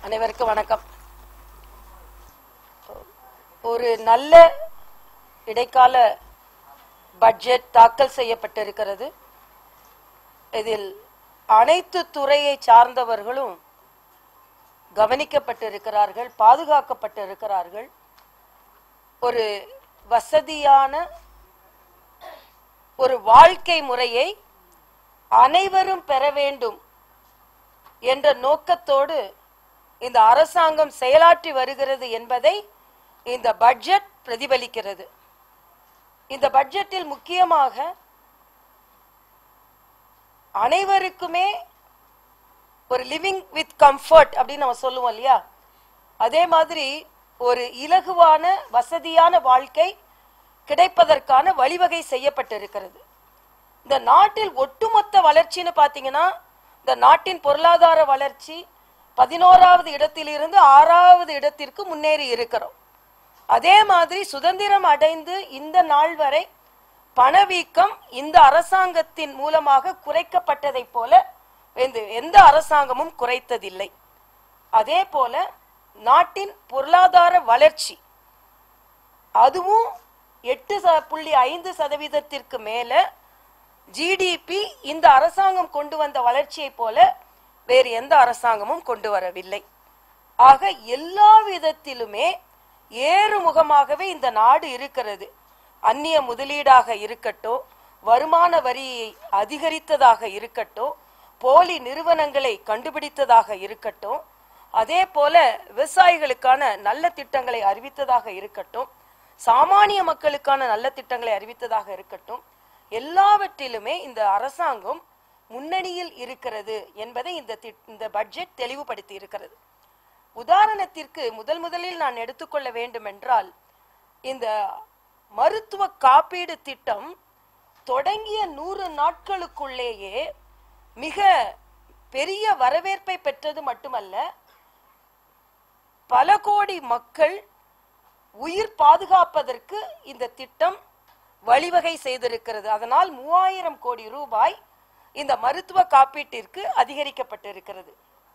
அனைவருக்கும் வணக்கம் ஒரு நல்ல இடைக்கால பட்ஜெட் தாக்கல் செய்யப்பட்டிருக்கிறது இதில் அனைத்து துறையை சார்ந்தவர்களும் கவனிக்கப்பட்டிருக்கிறார்கள் பாதுகாக்கப்பட்டிருக்கிறார்கள் ஒரு வசதியான ஒரு வாழ்க்கை முறையை அனைவரும் பெற வேண்டும் என்ற நோக்கத்தோடு இந்த அரசாங்கம் செயலாற்றி வருகிறது என்பதை இந்த பட்ஜெட் பிரதிபலிக்கிறது இந்த பட்ஜெட்டில் முக்கியமாக அனைவருக்குமே ஒரு லிவிங் வித் கம்ஃபர்ட் அப்படின்னு நம்ம சொல்லுவோம் இல்லையா அதே மாதிரி ஒரு இலகுவான வசதியான வாழ்க்கை கிடைப்பதற்கான வழிவகை செய்யப்பட்டிருக்கிறது இந்த நாட்டில் ஒட்டுமொத்த வளர்ச்சின்னு பாத்தீங்கன்னா இந்த நாட்டின் பொருளாதார வளர்ச்சி பதினோராவது இடத்திலிருந்து ஆறாவது இடத்திற்கு முன்னேறி இருக்கிறோம் அதே மாதிரி சுதந்திரம் அடைந்து இந்த நாள் வரை பணவீக்கம் இந்த அரசாங்கத்தின் மூலமாக குறைக்கப்பட்டதைப் போல எந்த- எந்த அரசாங்கமும் குறைத்ததில்லை அதே போல நாட்டின் பொருளாதார வளர்ச்சி அதுவும் எட்டு ச- புள்ளி ஐந்து சதவீதத்திற்கு மேல ஜிடிபி இந்த அரசாங்கம் கொண்டு வந்த வளர்ச்சியைப் போல வேறு எந்த அரசாங்கமும் கொண்டு வரவில்லை ஆக எல்லா விதத்திலுமே ஏறுமுகமாகவே இந்த நாடு இருக்கிறது அந்நிய முதலீடாக இருக்கட்டும் வருமான வரியை அதிகரித்ததாக இருக்கட்டும் போலி நிறுவனங்களை கண்டுபிடித்ததாக இருக்கட்டும் அதே போல விவசாயிகளுக்கான நல்ல திட்டங்களை அறிவித்ததாக இருக்கட்டும் சாமானிய மக்களுக்கான நல்ல திட்டங்களை அறிவித்ததாக இருக்கட்டும் எல்லாவற்றிலுமே இந்த அரசாங்கம் முன்னணியில் இருக்கிறது என்பதை இந்த திட்- இந்த பட்ஜெட் தெளிவுபடுத்தி இருக்கிறது உதாரணத்திற்கு முதல் முதலில் நான் எடுத்துக்கொள்ள வேண்டும் என்றால் இந்த மருத்துவ காப்பீடு திட்டம் தொடங்கிய நூறு நாட்களுக்குள்ளேயே மிக பெரிய வரவேற்பை பெற்றது மட்டுமல்ல பல கோடி மக்கள் உயிர் பாதுகாப்பதற்கு இந்த திட்டம் வழிவகை செய்திருக்கிறது அதனால் மூவாயிரம் கோடி ரூபாய் இந்த மருத்துவ காப்பீட்டிற்கு அதிகரிக்கப்பட்டிருக்கிறது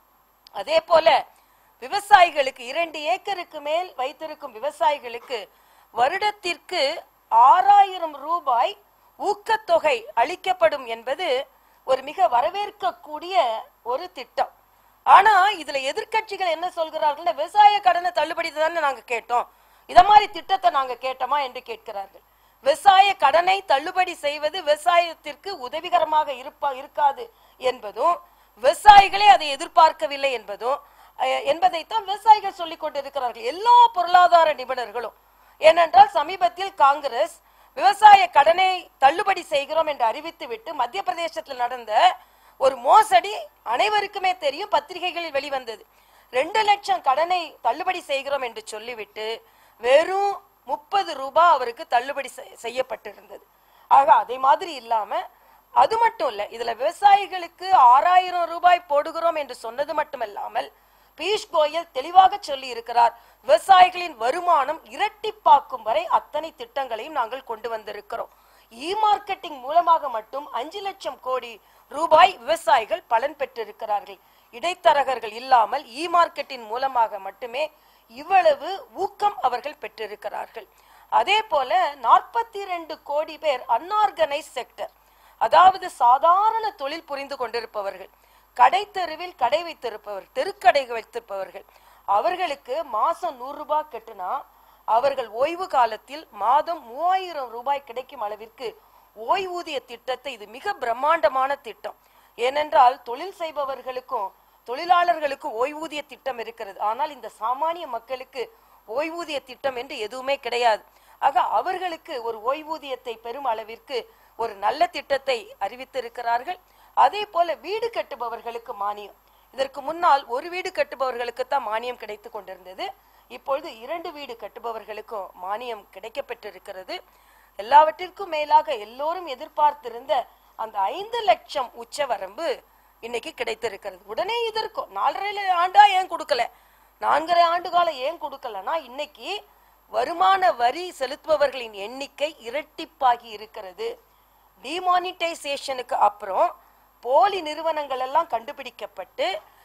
அதே போல விவசாயிகளுக்கு இரண்டு ஏக்கருக்கு மேல் வைத்திருக்கும் விவசாயிகளுக்கு வருடத்திற்கு ஆறாயிரம் ரூபாய் ஊக்கத்தொகை அளிக்கப்படும் என்பது ஒரு மிக வரவேற்கக்கூடிய ஒரு திட்டம் ஆனா இதுல எதிர்க்கட்சிகள் என்ன சொல்கிறார்கள் விவசாய கடனை தள்ளுபடி தானே நாங்க கேட்டோம் இத மாதிரி திட்டத்தை நாங்க கேட்டோமா என்று கேட்கிறார்கள் விவசாய கடனை தள்ளுபடி செய்வது விவசாயத்திற்கு உதவிகரமாக இருப்பா இருக்காது என்பதும் விவசாயிகளே அதை எதிர்பார்க்கவில்லை என்பதும் அஹ், என்பதைத்தான் விவசாயிகள் சொல்லிக் கொண்டிருக்கிறார்கள் எல்லா பொருளாதார நிபுணர்களும் ஏனென்றால் சமீபத்தில் காங்கிரஸ் விவசாய கடனை தள்ளுபடி செய்கிறோம் என்று அறிவித்துவிட்டு மத்திய பிரதேசத்தில் நடந்த ஒரு மோசடி அனைவருக்குமே தெரியும் பத்திரிகைகளில் வெளிவந்தது ரெண்டு லட்சம் கடனை தள்ளுபடி செய்கிறோம் என்று சொல்லிவிட்டு வெறும் முப்பது ரூபாய் அவருக்கு தள்ளுபடி செய்- செய்யப்பட்டிருந்தது ஆக அதே மாதிரி இல்லாம அது மட்டும் இல்ல இதுல விவசாயிகளுக்கு ஆறாயிரம் ரூபாய் போடுகிறோம் என்று சொன்னது மட்டுமல்லாமல் பியூஷ் கோயல் தெளிவாக சொல்லி இருக்கிறார் விவசாயிகளின் வருமானம் இரட்டிப்பாக்கும் வரை அத்தனை திட்டங்களையும் நாங்கள் கொண்டு வந்திருக்கிறோம் இ மார்க்கெட்டிங் மூலமாக மட்டும் அஞ்சு லட்சம் கோடி ரூபாய் விவசாயிகள் பலன் பெற்றிருக்கிறார்கள் இடைத்தரகர்கள் இல்லாமல் இ மார்க்கெட்டின் மூலமாக மட்டுமே இவ்வளவு ஊக்கம் அவர்கள் பெற்றிருக்கிறார்கள் அதே போல நாற்பத்தி ரெண்டு கோடி பேர் அன்ஆர்கனைஸ் செக்டர் அதாவது சாதாரண தொழில் புரிந்து கொண்டிருப்பவர்கள் கடை தெருவில் கடை வைத்திருப்பவர் தெருக்கடை வைத்திருப்பவர்கள் அவர்களுக்கு மாசம் நூறு ரூபாய் கட்டுனா அவர்கள் ஓய்வு காலத்தில் மாதம் மூவாயிரம் ரூபாய் கிடைக்கும் அளவிற்கு ஓய்வூதிய திட்டத்தை இது மிக பிரம்மாண்டமான திட்டம் ஏனென்றால் தொழில் செய்பவர்களுக்கும் தொழிலாளர்களுக்கும் ஓய்வூதிய திட்டம் இருக்கிறது ஆனால் இந்த சாமானிய மக்களுக்கு ஓய்வூதிய திட்டம் என்று எதுவுமே கிடையாது ஆக அவர்களுக்கு ஒரு ஓய்வூதியத்தை பெறும் அளவிற்கு ஒரு நல்ல திட்டத்தை அறிவித்திருக்கிறார்கள் அதே போல வீடு கட்டுபவர்களுக்கு மானியம் இதற்கு முன்னால் ஒரு வீடு கட்டுபவர்களுக்கு தான் மானியம் கிடைத்து கொண்டிருந்தது இப்பொழுது இரண்டு வீடு கட்டுபவர்களுக்கும் மானியம் கிடைக்கப்பெற்றிருக்கிறது எல்லாவற்றிற்கும் மேலாக எல்லோரும் எதிர்பார்த்திருந்த அந்த ஐந்து லட்சம் உச்சவரம்பு இன்னைக்கு கிடைத்திருக்கிறது உடனே இதற்கும் நாலரை ஆண்டா ஏன் கொடுக்கல நான்கரை ஆண்டு காலம் ஏன் கொடுக்கலன்னா இன்னைக்கு வருமான வரி செலுத்துபவர்களின் எண்ணிக்கை இரட்டிப்பாகி இருக்கிறது டிமானிட்டைசேஷனுக்கு அப்புறம் போலி நிறுவனங்கள் எல்லாம் கண்டுபிடிக்கப்பட்டு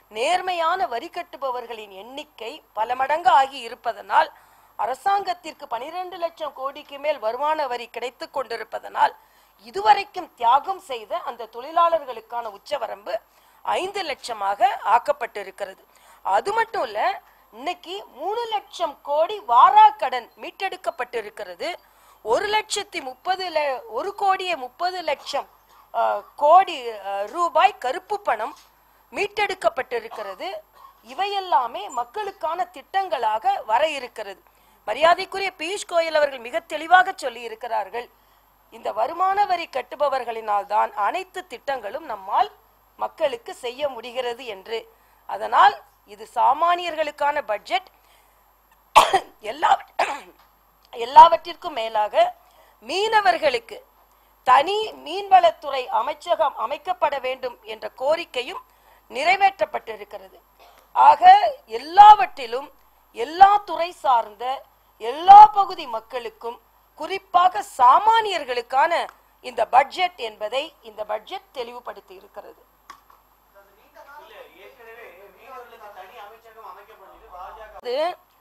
நேர்மையான வரி கட்டுபவர்களின் எண்ணிக்கை பல மடங்கு ஆகி இருப்பதனால் அரசாங்கத்திற்கு பனிரெண்டு லட்சம் கோடிக்கு மேல் வருமான வரி கிடைத்துக் கொண்டிருப்பதனால் இதுவரைக்கும் தியாகம் செய்த அந்த தொழிலாளர்களுக்கான உச்சவரம்பு ஐந்து லட்சமாக ஆக்கப்பட்டிருக்கிறது அது மட்டும் இல்ல இன்னைக்கு மூணு லட்சம் கோடி வாராக்கடன் மீட்டெடுக்கப்பட்டிருக்கிறது ஒரு லட்சத்தி முப்பது ல- ஒரு கோடியே முப்பது லட்சம் அஹ், கோடி அஹ், ரூபாய் கருப்பு பணம் மீட்டெடுக்கப்பட்டிருக்கிறது இவையெல்லாமே மக்களுக்கான திட்டங்களாக வர இருக்கிறது மரியாதைக்குரிய பியூஷ் கோயல் அவர்கள் மிக தெளிவாக சொல்லி இருக்கிறார்கள் இந்த வருமான வரி கட்டுபவர்களினால் தான் அனைத்து திட்டங்களும் நம்மால் மக்களுக்கு செய்ய முடிகிறது என்று அதனால் இது சாமானியர்களுக்கான பட்ஜெட் எல்லா எல்லாவற்றிற்கும் மேலாக மீனவர்களுக்கு தனி மீன்வளத்துறை அமைச்சகம் அமைக்கப்பட வேண்டும் என்ற கோரிக்கையும் நிறைவேற்றப்பட்டிருக்கிறது ஆக எல்லாவற்றிலும் எல்லா துறை சார்ந்த எல்லா பகுதி மக்களுக்கும் குறிப்பாக சாமானியர்களுக்கான இந்த பட்ஜெட் என்பதை இந்த பட்ஜெட் தெளிவுபடுத்தி இருக்கிறது இல்ல ஏற்கனவே மீனவர்களுக்கு தனி அமைச்சகம் அமைக்கப்படும் பாஜக அது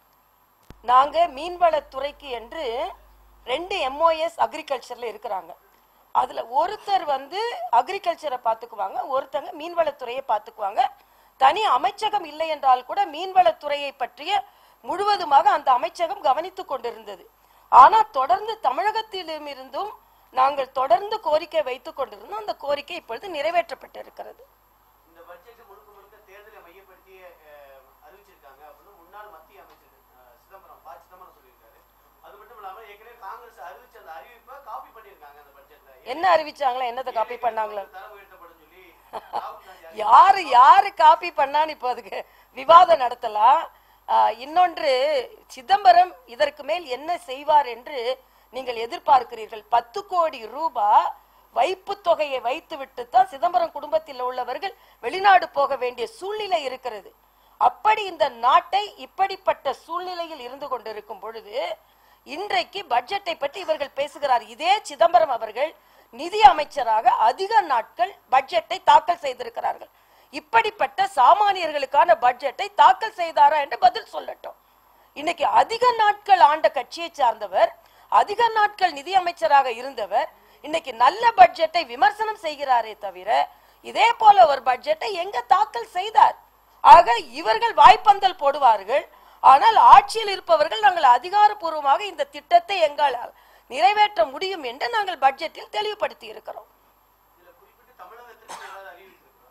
நாங்க மீன்வளத்துறைக்கு என்று ரெண்டு எம்ஓஎஸ் அக்ரிகல்ச்சர்ல இருக்கிறாங்க அதுல ஒருத்தர் வந்து அக்ரிகல்ச்சரை பாத்துக்குவாங்க ஒருத்தங்க மீன்வளத்துறையை பாத்துக்குவாங்க தனி அமைச்சகம் இல்லை என்றால் கூட மீன்வளத்துறையை பற்றிய முழுவதுமாக அந்த அமைச்சகம் கவனித்துக் கொண்டிருந்தது ஆனா தொடர்ந்து தமிழகத்திலும் இருந்தும் நாங்கள் தொடர்ந்து கோரிக்கை வைத்துக் கொண்டிருந்தோம் அந்த கோரிக்கை இப்பொழுது நிறைவேற்றப்பட்டிருக்கிறது இந்த பட்ஜெட் முழுக்க முழுக்க தேர்தலை மையப்படுத்தி அஹ், அறிவிச்சிருக்காங்க அப்படின்னு முன்னாள் மத்திய அமைச்சர் அஹ், சிதம்பரம் ப சிதம்பரம் சொல்லியிருக்காரு அது மட்டும் இல்லாம ஏற்கனவே காங்கிரஸ் அறிவிச்ச அந்த அறிவிப்பை காப்பி பண்ணியிருக்காங்க அந்த பட்ஜெட்ல என்ன அறிவிச்சாங்களா என்னத்தை காப்பி பண்ணாங்களோ தரம் உயர்த்தப்படும் சொல்லி ராகுல் காந்தி யாரு யாரு காப்பி பண்ணான்னு இப்போ அதுக்கு விவாதம் நடத்தலாம் ஆஹ், இன்னொன்று சிதம்பரம் இதற்கு மேல் என்ன செய்வார் என்று நீங்கள் எதிர்பார்க்கிறீர்கள் பத்து கோடி ரூபாய் வைப்பு தொகையை வைத்துவிட்டு தான் சிதம்பரம் குடும்பத்தில் உள்ளவர்கள் வெளிநாடு போக வேண்டிய சூழ்நிலை இருக்கிறது அப்படி இந்த நாட்டை இப்படிப்பட்ட சூழ்நிலையில் இருந்து கொண்டிருக்கும் பொழுது இன்றைக்கு பட்ஜெட்டை பற்றி இவர்கள் பேசுகிறார் இதே சிதம்பரம் அவர்கள் நிதி அமைச்சராக அதிக நாட்கள் பட்ஜெட்டை தாக்கல் செய்திருக்கிறார்கள் இப்படிப்பட்ட சாமானியர்களுக்கான பட்ஜெட்டை தாக்கல் செய்தாரா என்று பதில் சொல்லட்டும் இன்னைக்கு அதிக நாட்கள் ஆண்ட கட்சியை சார்ந்தவர் அதிக நாட்கள் நிதி அமைச்சராக இருந்தவர் இன்னைக்கு நல்ல பட்ஜெட்டை விமர்சனம் செய்கிறாரே தவிர இதே போல ஒரு பட்ஜெட்டை எங்க தாக்கல் செய்தார் ஆக இவர்கள் வாய்ப்பந்தல் போடுவார்கள் ஆனால் ஆட்சியில் இருப்பவர்கள் நாங்கள் அதிகாரப்பூர்வமாக இந்த திட்டத்தை எங்களால் நிறைவேற்ற முடியும் என்று நாங்கள் பட்ஜெட்டில் தெளிவுபடுத்தி இருக்கிறோம் இதுல குறிப்பிட்டு தமிழகத்திற்கு ஏதாவது அறிவித்திருக்கிறோம்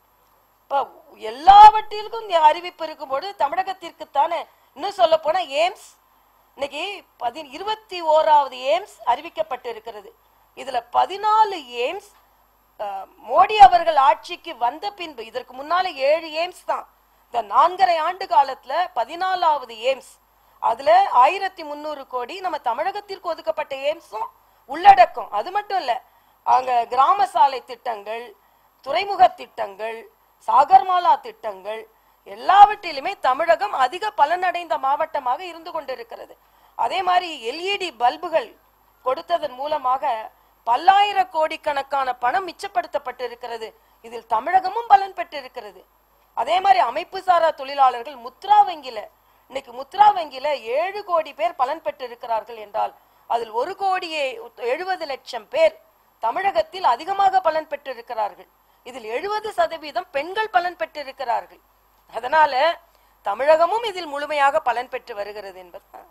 இப்ப எல்லாவற்றிற்கும் இந்த அறிவிப்பு இருக்கும்போது தமிழகத்திற்குத்தானே இன்னும் சொல்ல போனா எய்ம்ஸ் இன்னைக்கு பதி இருபத்தி ஓராவது எய்ம்ஸ் அறிவிக்கப்பட்டு இருக்கிறது இதுல பதினாலு எய்ம்ஸ் அஹ், மோடி அவர்கள் ஆட்சிக்கு வந்த பின்பு இதற்கு முன்னால ஏழு எய்ம்ஸ் தான் இந்த நான்கரை ஆண்டு காலத்துல பதினாலாவது எய்ம்ஸ் அதுல ஆயிரத்தி முந்நூறு கோடி நம்ம தமிழகத்திற்கு ஒதுக்கப்பட்ட எய்ம்ஸும் உள்ளடக்கம் அது மட்டும் இல்ல அங்க கிராம சாலை திட்டங்கள் துறைமுக திட்டங்கள் சாகர்மாலா திட்டங்கள் எல்லாவற்றிலுமே தமிழகம் அதிக பலனடைந்த மாவட்டமாக இருந்து கொண்டிருக்கிறது அதே மாதிரி எல்இடி பல்புகள் கொடுத்ததன் மூலமாக பல்லாயிர கோடிக்கணக்கான பணம் மிச்சப்படுத்தப்பட்டிருக்கிறது இதில் தமிழகமும் பலன் பெற்றிருக்கிறது அதே மாதிரி அமைப்பு சாரா தொழிலாளர்கள் முத்ரா வங்கியில இன்னைக்கு முத்ரா வங்கியில ஏழு கோடி பேர் பலன் பெற்றிருக்கிறார்கள் என்றால் அதில் ஒரு கோடியே எழுபது லட்சம் பேர் தமிழகத்தில் அதிகமாக பலன் பெற்றிருக்கிறார்கள் இதில் எழுபது சதவீதம் பெண்கள் பலன் பெற்றிருக்கிறார்கள் அதனால தமிழகமும் இதில் முழுமையாக பலன் பெற்று வருகிறது என்பதுதான்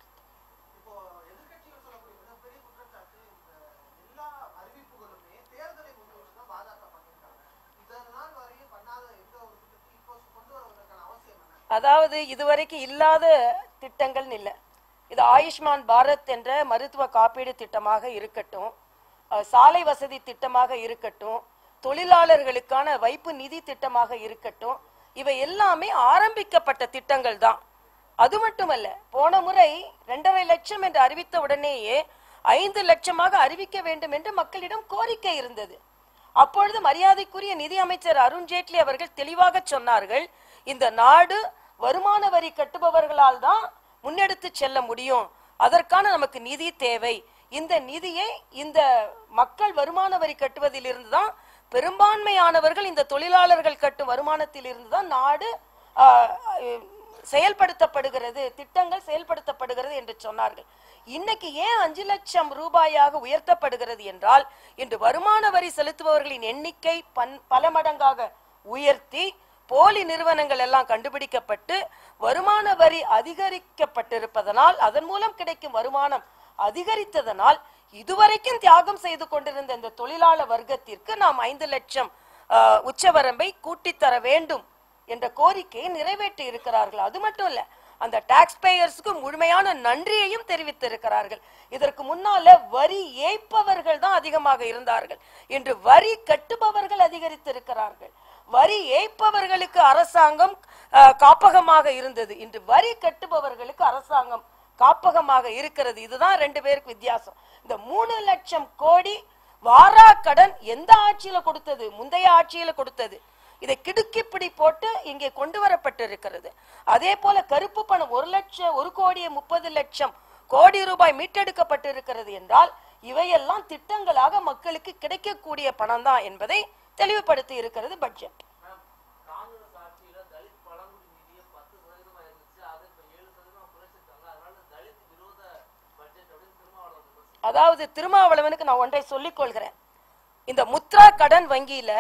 இப்போ எதிர்க்கட்சிகள் சொல்லக்கூடிய மிகப்பெரிய குற்றச்சாட்டு இந்த எல்லா அறிவிப்புகளுமே தேர்தலை முன்னிட்டு தான் பாஜக பண்ணியிருக்காங்க இதனால் நாள் வரையும் பண்ணாத எந்த ஒரு திட்டத்தையும் இப்போ கொண்டு வருவதற்கான அவசியம் என்ன அதாவது இதுவரைக்கும் இல்லாத திட்டங்கள் இல்லை இது ஆயுஷ்மான் பாரத் என்ற மருத்துவ காப்பீடு திட்டமாக இருக்கட்டும் அஹ், சாலை வசதி திட்டமாக இருக்கட்டும் தொழிலாளர்களுக்கான வைப்பு நிதி திட்டமாக இருக்கட்டும் இவை எல்லாமே ஆரம்பிக்கப்பட்ட திட்டங்கள் தான் அது மட்டுமல்ல போன முறை இரண்டரை லட்சம் என்று அறிவித்த உடனேயே ஐந்து லட்சமாக அறிவிக்க வேண்டும் என்று மக்களிடம் கோரிக்கை இருந்தது அப்பொழுது மரியாதைக்குரிய நிதி அமைச்சர் அருண் ஜேட்லி அவர்கள் தெளிவாக சொன்னார்கள் இந்த நாடு வருமான வரி கட்டுபவர்களால் தான் முன்னெடுத்து செல்ல முடியும் அதற்கான நமக்கு நிதி தேவை இந்த நிதியை இந்த மக்கள் வருமான வரி கட்டுவதிலிருந்து தான் பெரும்பான்மையானவர்கள் இந்த தொழிலாளர்கள் கட்டும் வருமானத்தில் இருந்துதான் நாடு ஆஹ், அஹ், செயல்படுத்தப்படுகிறது திட்டங்கள் செயல்படுத்தப்படுகிறது என்று சொன்னார்கள் இன்னைக்கு ஏன் அஞ்சு லட்சம் ரூபாயாக உயர்த்தப்படுகிறது என்றால் இன்று வருமான வரி செலுத்துபவர்களின் எண்ணிக்கை பன் பல மடங்காக உயர்த்தி போலி நிறுவனங்கள் எல்லாம் கண்டுபிடிக்கப்பட்டு வருமான வரி அதிகரிக்கப்பட்டிருப்பதனால் அதன் மூலம் கிடைக்கும் வருமானம் அதிகரித்ததனால் இதுவரைக்கும் தியாகம் செய்து கொண்டிருந்த இந்த தொழிலாளர் வர்க்கத்திற்கு நாம் ஐந்து லட்சம் ஆஹ், உச்சவரம்பை கூட்டித் தர வேண்டும் என்ற கோரிக்கையை நிறைவேற்றி இருக்கிறார்கள் அது மட்டும் இல்ல அந்த டாக்ஸ் பேயர்ஸ்க்கு முழுமையான நன்றியையும் தெரிவித்திருக்கிறார்கள் இதற்கு முன்னால வரி ஏய்ப்பவர்கள் தான் அதிகமாக இருந்தார்கள் இன்று வரி கட்டுபவர்கள் அதிகரித்திருக்கிறார்கள் வரி ஏய்ப்பவர்களுக்கு அரசாங்கம் ஆஹ், காப்பகமாக இருந்தது இன்று வரி கட்டுபவர்களுக்கு அரசாங்கம் காப்பகமாக இருக்கிறது இதுதான் ரெண்டு பேருக்கு வித்தியாசம் இந்த மூணு லட்சம் கோடி வாரா கடன் எந்த ஆட்சியில கொடுத்தது முந்தைய ஆட்சியில கொடுத்தது இதை கிடுக்கிப்பிடி போட்டு இங்கே கொண்டு வரப்பட்டிருக்கிறது அதே போல கருப்பு பணம் ஒரு லட்சம் ஒரு கோடியே முப்பது லட்சம் கோடி ரூபாய் மீட்டெடுக்கப்பட்டிருக்கிறது என்றால் இவையெல்லாம் திட்டங்களாக மக்களுக்கு கிடைக்கக்கூடிய பணம் தான் என்பதை தெளிவுபடுத்தி இருக்கிறது பட்ஜெட் மேம், காங்கிரஸ் ஆட்சியில தலித் பழங்குடி நிதியம் பத்து சதவீதமா இருந்துச்சு அதை இப்ப ஏழு சதவீதமா குறைச்சிருக்காங்க அதனால தலித் விரோத பட்ஜெட் அப்படின்னு திருமாவளவன் விமர்சித்தார். அதாவது திருமாவளவனுக்கு நான் ஒன்றை சொல்லிக் கொள்கிறேன் இந்த முத்ரா கடன் வங்கியில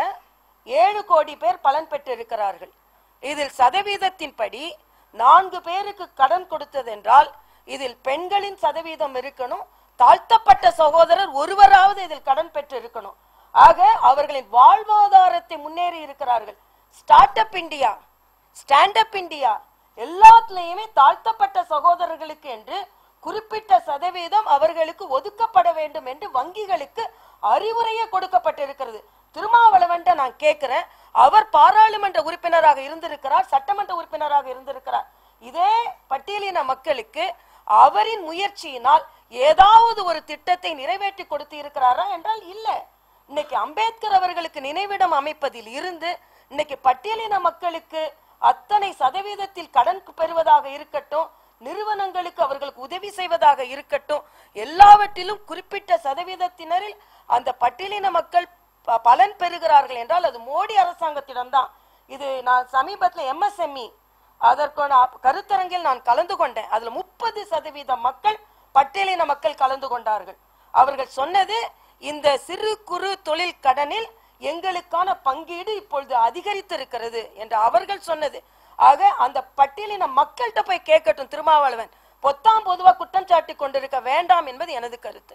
ஏழு கோடி பேர் பலன் பெற்றிருக்கிறார்கள் இதில் சதவீதத்தின்படி நான்கு பேருக்கு கடன் கொடுத்ததென்றால் இதில் பெண்களின் சதவீதம் இருக்கணும் தாழ்த்தப்பட்ட சகோதரர் ஒருவராவது இதில் கடன் பெற்று இருக்கணும் ஆக அவர்களின் வாழ்வாதாரத்தை முன்னேறி இருக்கிறார்கள் start up India stand up India எல்லாத்துலயுமே தாழ்த்தப்பட்ட சகோதரர்களுக்கு என்று குறிப்பிட்ட சதவீதம் அவர்களுக்கு ஒதுக்கப்பட வேண்டும் என்று வங்கிகளுக்கு அறிவுரையே கொடுக்கப்பட்டிருக்கிறது திருமாவளவன்ட்ட நான் கேட்கிறேன் அவர் பாராளுமன்ற உறுப்பினராக இருந்திருக்கிறார் சட்டமன்ற உறுப்பினராக இருந்திருக்கிறார் இதே பட்டியலின மக்களுக்கு அவரின் முயற்சியினால் ஏதாவது ஒரு திட்டத்தை நிறைவேற்றி கொடுத்து இருக்கிறாரா என்றால் இல்ல இன்னைக்கு அம்பேத்கர் அவர்களுக்கு நினைவிடம் அமைப்பதில் இருந்து இன்னைக்கு பட்டியலின மக்களுக்கு அத்தனை சதவீதத்தில் கடன் பெறுவதாக இருக்கட்டும் நிறுவனங்களுக்கு அவர்களுக்கு உதவி செய்வதாக இருக்கட்டும் எல்லாவற்றிலும் குறிப்பிட்ட சதவீதத்தினரில் அந்த பட்டியலின மக்கள் ப- பலன் பெறுகிறார்கள் என்றால் அது மோடி அரசாங்கத்திடம்தான் இது நான் சமீபத்தில் எம்எஸ்எம்இ அதற்கான கருத்தரங்கில் நான் கலந்து கொண்டேன் அதுல முப்பது சதவீத மக்கள் பட்டியலின மக்கள் கலந்து கொண்டார்கள் அவர்கள் சொன்னது இந்த சிறு குறு தொழில் கடனில் எங்களுக்கான பங்கீடு இப்பொழுது அதிகரித்திருக்கிறது என்று அவர்கள் சொன்னது ஆக அந்த பட்டியலின மக்கள்கிட்ட போய் கேட்கட்டும் திருமாவளவன் பொத்தாம் பொதுவா குற்றம் சாட்டி கொண்டிருக்க வேண்டாம் என்பது எனது கருத்து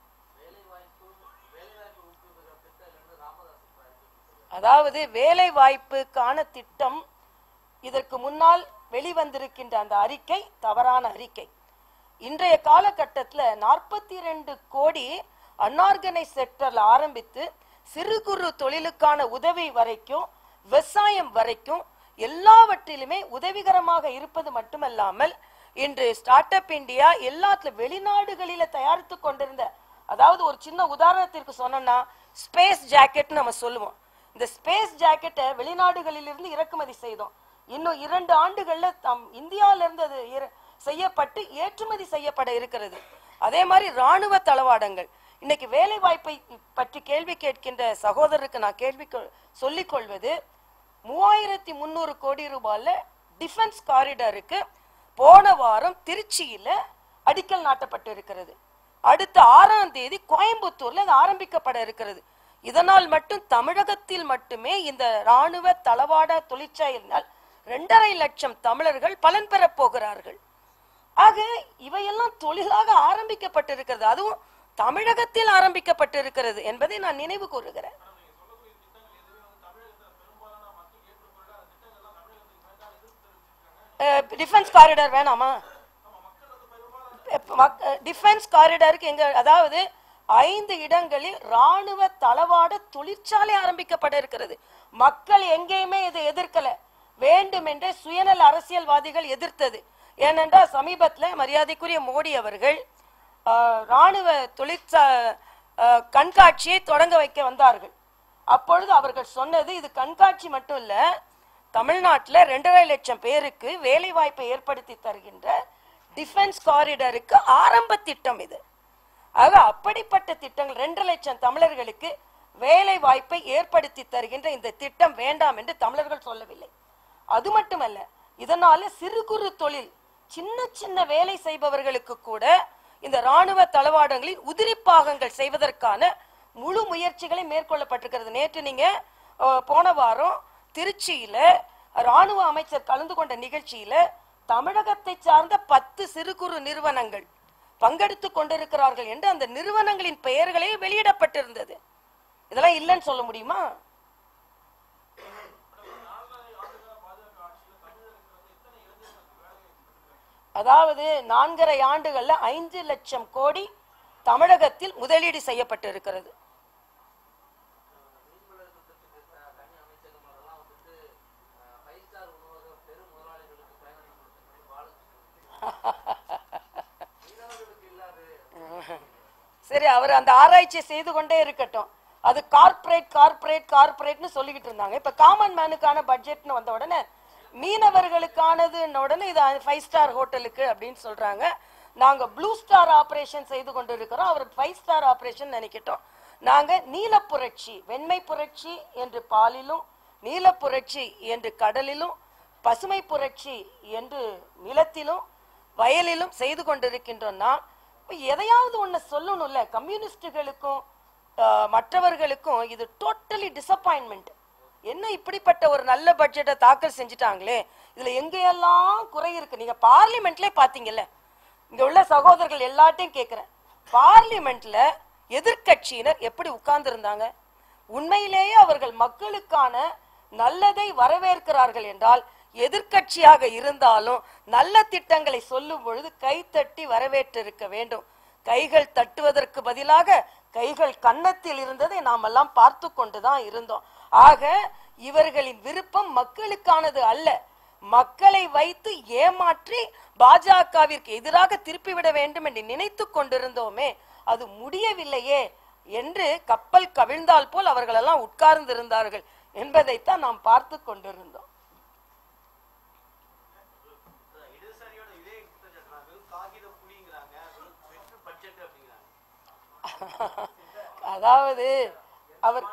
அதாவது வேலை வாய்ப்புக்கான திட்டம் இதற்கு முன்னால் வெளிவந்திருக்கின்ற அந்த அறிக்கை தவறான அறிக்கை இன்றைய காலகட்டத்துல நாற்பத்தி ரெண்டு கோடி அன்ஆர்கனைஸ் செக்டர்ல ஆரம்பித்து சிறு குறு தொழிலுக்கான உதவி வரைக்கும் விவசாயம் வரைக்கும் எல்லாவற்றிலுமே உதவிகரமாக இருப்பது மட்டுமல்லாமல் இன்று ஸ்டார்ட் அப் இந்தியா எல்லாத்துல வெளிநாடுகளில தயாரித்து கொண்டிருந்த அதாவது ஒரு சின்ன உதாரணத்திற்கு சொன்னோம்னா ஸ்பேஸ் ஜாக்கெட் நம்ம சொல்லுவோம் இந்த ஸ்பேஸ் ஜாக்கெட்டை வெளிநாடுகளிலிருந்து இறக்குமதி செய்தோம் இன்னும் இரண்டு ஆண்டுகள்ல தம் இந்தியாவில இருந்து அது இற- செய்யப்பட்டு ஏற்றுமதி செய்யப்பட இருக்கிறது அதே மாதிரி ராணுவ தளவாடங்கள் இன்னைக்கு வேலை வாய்ப்பை பற்றி கேள்வி கேட்கின்ற சகோதரருக்கு நான் கேள்வி கொ- சொல்லிக் கொள்வது மூவாயிரத்தி முந்நூறு கோடி ரூபாயில டிஃபென்ஸ் காரிடாருக்கு போன வாரம் திருச்சியில அடிக்கல் நாட்டப்பட்டு இருக்கிறது அடுத்த ஆறாம் தேதி கோயம்புத்தூர்ல அது ஆரம்பிக்கப்பட இருக்கிறது இதனால் மட்டும் தமிழகத்தில் மட்டுமே இந்த ராணுவ தளவாட தொழிற்சாலையினால் இரண்டரை லட்சம் தமிழர்கள் பலன் பெறப் போகிறார்கள் ஆக இவையெல்லாம் தொழிலாக ஆரம்பிக்கப்பட்டிருக்கிறது அதுவும் தமிழகத்தில் ஆரம்பிக்கப்பட்டிருக்கிறது என்பதை நான் நினைவு கூறுகிறேன் டிஃபென்ஸ் காரிடார் வேணாமா டிஃபென்ஸ் காரிடாருக்கு எங்க அதாவது ஐந்து இடங்களில் ராணுவ தளவாட தொழிற்சாலை ஆரம்பிக்கப்பட இருக்கிறது மக்கள் எங்கேயுமே இதை எதிர்க்கல வேண்டுமென்றே சுயநல அரசியல்வாதிகள் எதிர்த்தது ஏனென்றால் சமீபத்துல மரியாதைக்குரிய மோடி அவர்கள் ஆஹ், ராணுவ தொழிற்சா ஆஹ், கண்காட்சியை தொடங்க வைக்க வந்தார்கள் அப்பொழுது அவர்கள் சொன்னது இது கண்காட்சி மட்டும் இல்ல தமிழ்நாட்டுல ரெண்டரை லட்சம் பேருக்கு வேலை வாய்ப்பை ஏற்படுத்தி தருகின்ற டிஃபென்ஸ் காரிடருக்கு ஆரம்ப திட்டம் இது ஆக அப்படிப்பட்ட திட்டங்கள் ரெண்டு லட்சம் தமிழர்களுக்கு வேலை வாய்ப்பை ஏற்படுத்தி தருகின்ற இந்த திட்டம் வேண்டாம் என்று தமிழர்கள் சொல்லவில்லை அது மட்டுமல்ல இதனால சிறு குறு தொழில் சின்ன சின்ன வேலை செய்பவர்களுக்கு கூட இந்த ராணுவ தளவாடங்களில் உதிரி பாகங்கள் செய்வதற்கான முழு முயற்சிகளை மேற்கொள்ளப்பட்டிருக்கிறது நேற்று நீங்க அஹ், போன வாரம் திருச்சியில ராணுவ அமைச்சர் கலந்து கொண்ட நிகழ்ச்சியில தமிழகத்தை சார்ந்த பத்து சிறு குறு நிறுவனங்கள் பங்கெடுத்துக் கொண்டிருக்கிறார்கள் என்று அந்த நிறுவனங்களின் பெயர்களே வெளியிடப்பட்டிருந்தது இதெல்லாம் இல்லைன்னு சொல்ல முடியுமா அதாவது நான்கரை ஆண்டுகள்ல ஐந்து லட்சம் கோடி தமிழகத்தில் முதலீடு செய்யப்பட்டு இருக்கிறது மீன்வள திட்டத்துக்கு த- தனி அமைச்சகம் அதெல்லாம் வந்துட்டு ஃபைவ் ஸ்டார் உணவக பெரும் முதலாளிகளுக்கு பயணம் கொடுத்தது பாலகிருஷ்ணன் மீனவர்களுக்கு இல்லாது சரி அவர் அந்த ஆராய்ச்சி செய்து கொண்டே இருக்கட்டும் அது கார்ப்பரேட் கார்ப்பரேட் கார்ப்பரேட்னு சொல்லிக்கிட்டு இருந்தாங்க இப்ப காமன் மேனுக்கான பட்ஜெட்னு வந்த உடனே மீனவர்களுக்கானதுன்ன உடனே இது ஃபைவ் ஸ்டார் ஹோட்டலுக்கு அப்படின்னு சொல்றாங்க நாங்க ப்ளூ ஸ்டார் ஆபரேஷன் செய்து கொண்டு இருக்கிறோம் அவர் ஃபைவ் ஸ்டார் ஆபரேஷன் நினைக்கிட்டோம் நாங்க நீல புரட்சி வெண்மை புரட்சி என்று பாலிலும் நீல புரட்சி என்று கடலிலும் பசுமை புரட்சி என்று நிலத்திலும் வயலிலும் செய்து கொண்டிருக்கின்றோம்னா இப்ப எதையாவது ஒண்ணு சொல்லணும்ல கம்யூனிஸ்டுகளுக்கும் ஆஹ், மற்றவர்களுக்கும் இது டோட்டலி டிசப்பாயின்மெண்ட் என்ன இப்படிப்பட்ட ஒரு நல்ல பட்ஜெட்டை தாக்கல் செஞ்சுட்டாங்களே இதுல எங்கெல்லாம் குறை இருக்கு நீங்க பார்லிமெண்ட்லயே பாத்தீங்கல்ல இங்க உள்ள சகோதரர்கள் எல்லாத்தையும் கேக்குறேன் பார்லிமெண்ட்ல எதிர்க்கட்சியினர் எப்படி உட்கார்ந்து இருந்தாங்க உண்மையிலேயே அவர்கள் மக்களுக்கான நல்லதை வரவேற்கிறார்கள் என்றால் எதிர்க்கட்சியாக இருந்தாலும் நல்ல திட்டங்களை சொல்லும் பொழுது கைத்தட்டி வரவேற்றிருக்க வேண்டும் கைகள் தட்டுவதற்கு பதிலாக கைகள் கன்னத்தில் இருந்ததை நாம் எல்லாம் பார்த்து கொண்டுதான் இருந்தோம் ஆக இவர்களின் விருப்பம் மக்களுக்கானது அல்ல மக்களை வைத்து ஏமாற்றி பாஜகவிற்கு எதிராக திருப்பிவிட வேண்டும் என்று நினைத்து கொண்டிருந்தோமே அது முடியவில்லையே என்று கப்பல் கவிழ்ந்தால் போல் அவர்கள் எல்லாம் உட்கார்ந்து இருந்தார்கள் என்பதைத்தான் நாம் பார்த்து கொண்டிருந்தோம் இடதுசாரியோட இதே குற்றச்சாட்டு வெறும் காகித புலிங்கிறாங்க வெறும் வெற்று பட்ஜெட் அப்படிங்கிறாங்க அதாவது அவர்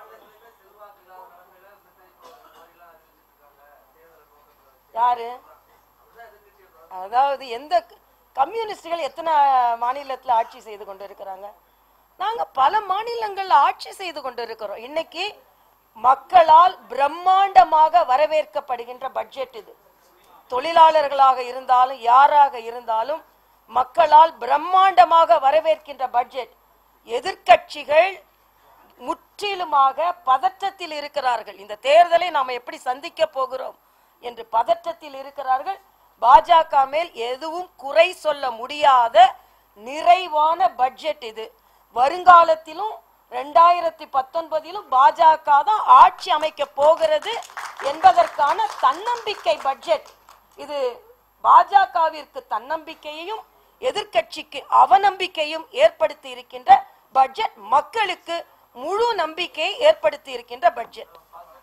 யாரு அதாவது எந்த கம்யூனிஸ்டுகள் எத்தனை மாநிலத்துல ஆட்சி செய்து கொண்டிருக்கிறாங்க நாங்க பல மாநிலங்கள்ல ஆட்சி செய்து கொண்டிருக்கிறோம் இன்னைக்கு மக்களால் பிரம்மாண்டமாக வரவேற்கப்படுகின்ற பட்ஜெட் இது தொழிலாளர்களாக இருந்தாலும் யாராக இருந்தாலும் மக்களால் பிரம்மாண்டமாக வரவேற்கின்ற பட்ஜெட் எதிர்க்கட்சிகள் முற்றிலுமாக பதற்றத்தில் இருக்கிறார்கள் இந்த தேர்தலை நாம் எப்படி சந்திக்க போகிறோம் என்று பதற்றத்தில் இருக்கிறார்கள் பாஜக மேல் எதுவும் குறை சொல்ல முடியாத நிறைவான பட்ஜெட் இது வருங்காலத்திலும் ரெண்டாயிரத்தி பத்தொன்பதிலும் பாஜக தான் ஆட்சி அமைக்க போகிறது என்பதற்கான தன்னம்பிக்கை பட்ஜெட் இது பாஜகவிற்கு தன்னம்பிக்கையையும் எதிர்க்கட்சிக்கு அவநம்பிக்கையும் ஏற்படுத்தி இருக்கின்ற பட்ஜெட் மக்களுக்கு முழு நம்பிக்கையை ஏற்படுத்தி இருக்கின்ற பட்ஜெட்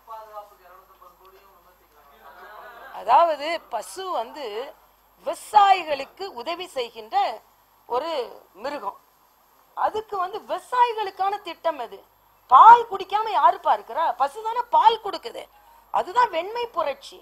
அதாவது பசு வந்து விவசாயிகளுக்கு உதவி செய்கின்ற ஒரு மிருகம் அதுக்கு வந்து விவசாயிகளுக்கான திட்டம் அது பால் குடிக்காம யாருப்பா இருக்கிறா பசு தானே பால் கொடுக்குது அதுதான் வெண்மை புரட்சி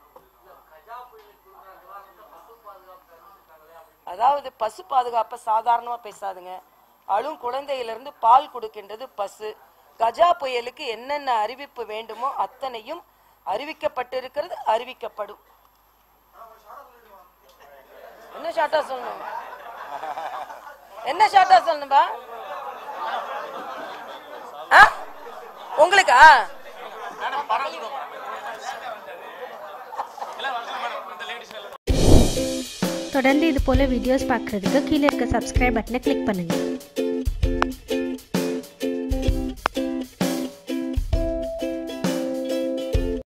அதாவது பசு பாதுகாப்பை சாதாரணமா பேசாதுங்க அழும் குழந்தையிலிருந்து பால் கொடுக்கின்றது பசு கஜா புயலுக்கு என்னென்ன அறிவிப்பு வேண்டுமோ அத்தனையும் அறிவிக்கப்பட்டிருக்கிறது அறிவிக்கப்படும் என்ன ஷார்ட்டா சொல்லணும் என்ன ஷார்ட்டா சொல்லணும்பா ஆ? உங்களுக்கா தொடர்ந்து இது போல் வீடியோஸ் பார்க்குறதுக்கு கீழே இருக்க சப்ஸ்கிரைப் பட்டனை கிளிக் பண்ணுங்கள்